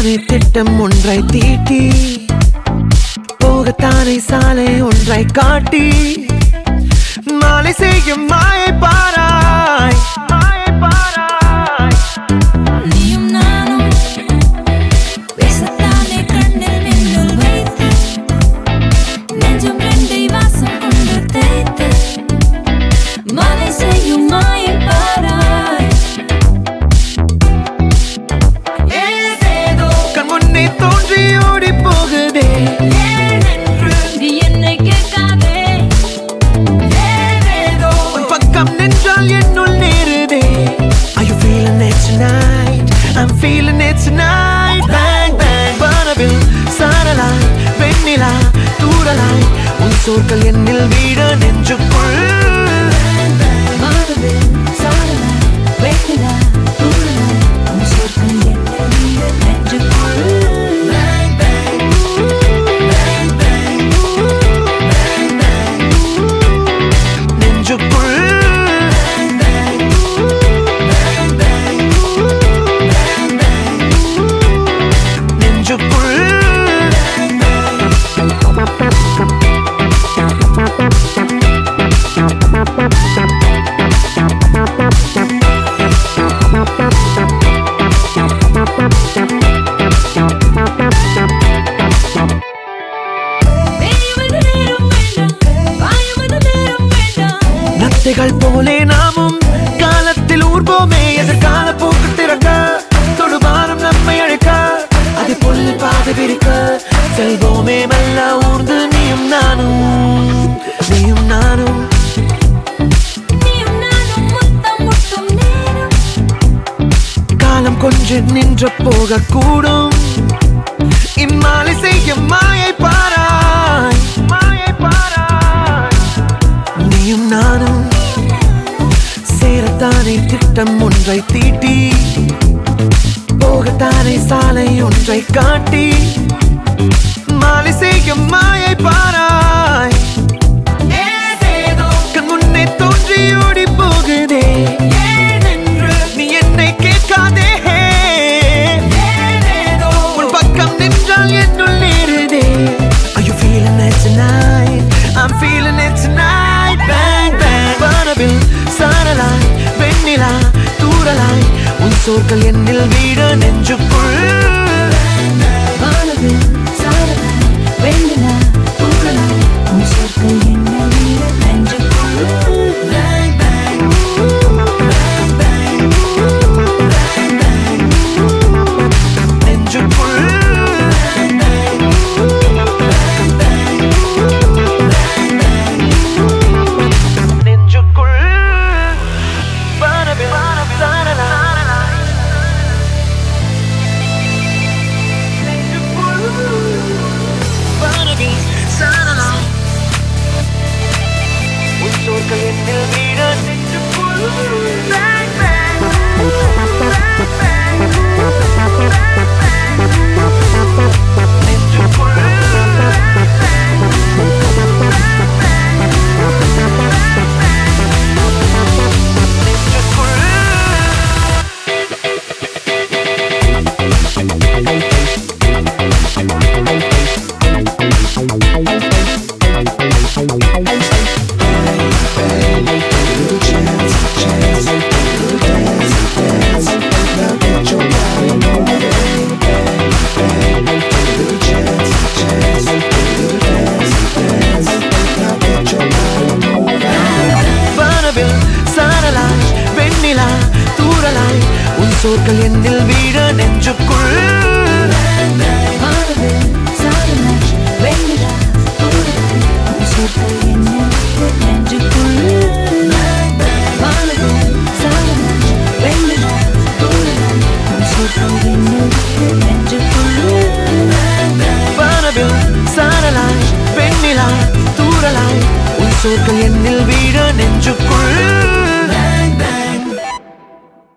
போகத்தானே திட்டம் ஒன்றை தீட்டி போகத்தானே சாலை ஒன்றை காட்டி மாலை செய்யும் மாயை பாராய் மாயை பாராய் நீயும் நானும் பேசத்தானே கண்ணில் மின்னல் வைத்து நெஞ்சம் ரெண்டை வாசம் கொண்டு தேய்த்து மலை செய்யும் மாயை பாராய் ஏதேதோ கண் முன்னே தோன்றி ஓடி போகுதே ஏனென்று நீ என்னை கேட்காதே ஏதேதோ உன் பக்கம் நின்றால் என்னுள் நேருதே Are you feeling it tonight? I'm feeling it tonight Bang bang வானவில் சாரலாய் வெண்ணிலா தூரலாய் உன் சோர்கள் என்னில் வீட நெஞ்சுக்குள் மாறுது சாரலாய் வெண்ணிலா தூரலாய் உன் சொற்கள் என்ன வீடு நெஞ்சுக்குள் Bang bang Bang bang Bang bang நெஞ்சுக்குள் Bang bang Bang bang Bang bang நெஞ்சுக்குள் Bang bang தேய்வது நேரம் வேண்டாம் பாயவது நேரம் வேண்டாம் நத்தைகள் போலே நாமும் காலத்தில் ஊர்வோமே எதிர்கால போக்கு திறக்க தொடுபாரம் நம்மை அழைக்க அது புல் பாதை விரிக்க செல்வோமே மெல்ல ஊர்ந்து நீயும் நானும் நீயும் நானும் நீயும் நானும் முத்தம் முட்டும் நேரம் காலம் கொஞ்சம் நின்று போக கூடும் இம்மாலை செய்ய மாயை பாராய் மாயை பாராய் நீயும் நானும் சேரத்தானே திட்டம் ஒன்றை தீட்டி போகத்தானே சாலை ஒன்றை காட்டி மாலை செய்யும் மாயை பாராய் ஏதேதோ கண் முன்னே தோன்றி ஓடி போகுதே ஏனென்று நீ என்னை கேட்காதே ஏதேதோ உன் பக்கம் நின்றால் என்னுள் நேருதே Are you feeling it tonight? I'm feeling it tonight Bang bang வானவில் சாரலாய் வெண்ணிலா தூரலாய் உன் சோர்கள் என்னில் வீட நெஞ்சுக்குள் வானவில் சாரலாய் வெண்ணிலா தூரலாய் உன் சொற்கள் என்ன வீடு நெஞ்சுக்குள் Bang bang Bang bang Bang bang நெஞ்சுக்குள் Bang bang Bang bang Bang bang நெஞ்சுக்குள் வானவில் சாரலாய் நெஞ்சுக்குள் வானவில் சாரலாய் உன் சோர்கள் என்னில் வீட நெஞ்சுக்குள் Bang bang நெஞ்சுக்குள் வானவில் சாரலாய் வெண்ணிலா தூரலாய் உன் சோர்கள் என்னில் வீட நெஞ்சுக்குள் வானவில் சாரலாய் வெண்ணிலா தூரலாய் உன் சொற்கள் என்ன வீடு நெஞ்சுக்குள் வானவில் சாரலாய் வெண்ணிலா தூரலாய் உன் சொற்கள் என்ன வீடு நெஞ்சுக்குள் வானவில் சாரலாய் வெண்ணிலா தூரலாய் உன் சோர்கள் என்னில் வீட நெஞ்சுக்குள்